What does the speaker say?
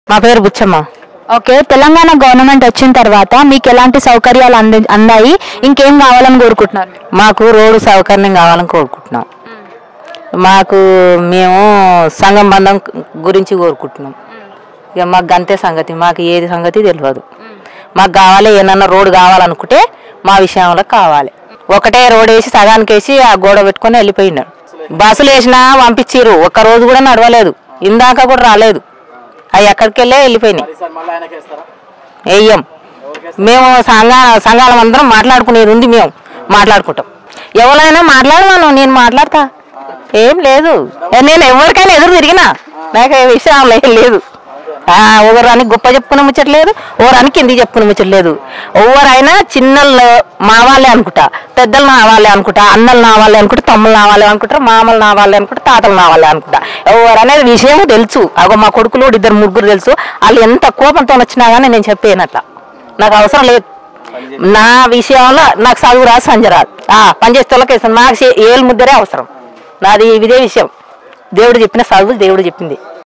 మా పేరు Buchamma okay Telangana government వచ్చిన తర్వాత మీకు ఎలాంటి సౌకర్యాలు అంది అందాయి ఇంకేం కావాలని కోరుకుంటున్నారు మాకు రోడ్డు సౌకర్యం కావాలని కోరుకుంటున్నాం మాకు మేము సంఘం బంధం గురించి కోరుకుంటున్నాం ఇక మాకు గంతే సంగతి మాకు ఏది సంగతి తెలియదు మాకు కావాలి ఏమన్నా రోడ్డు కావాలనుకుంటే మా విషయంలో కావాలి ఒకటే రోడ్ వేసి సగానికి వేసి ఆ గోడ పెట్టుకొని వెళ్ళిపోయినాడు బస్సులు వేసినా పంపించిర్రు ఒక్క రోజు కూడా నడవలేదు ఇందాక కూడా రాలేదు అవి ఎక్కడికి వెళ్ళే వెళ్ళిపోయినాయి వేయం మేము సంఘ సంఘాలం అందరం మాట్లాడుకునేది ఉంది మేము మాట్లాడుకుంటాం ఎవరైనా మాట్లాడమను నేను మాట్లాడతా ఏం లేదు ఏ, నేను ఎవరికైనా ఎదురు తిరిగినా నాకు ఏ విషయం ఏం లేదు ఆ, ఒకరాని గొప్ప చెప్పుకునే ముచ్చట్లేదు ఓరాని కింది చెప్పుకునే ముచ్చట్లేదు ఎవరైనా చిన్నలు మా వాళ్ళే అనుకుంటా పెద్దలు నా వాళ్ళే అనుకుంటా అన్నలు నా వాళ్ళే అనుకుంటా తమ్ముళ్ళు నా వాళ్ళే అనుకుంటారు మామలు నా వాళ్ళే అనుకుంటా తాతలు నా వాళ్ళే అనుకుంటా ఎవరు అనేది విషయం తెలుసు అగో మా కొడుకులు కూడా ఇద్దరు ముగ్గురు తెలుసు వాళ్ళు ఎంత కోపంతో వచ్చినా కానీ నేను చెప్పేనట్లా నాకు అవసరం లేదు నా విషయంలో నాకు చదువు రాదు సంజ రాదు ఆ, పనిచేస్తే వాళ్ళకి ఇస్తాను. నాకు చే- ఏళ్ళు ముద్దరే అవసరం నాది ఇదే విషయం దేవుడు చెప్పిన చదువు దేవుడు చెప్పింది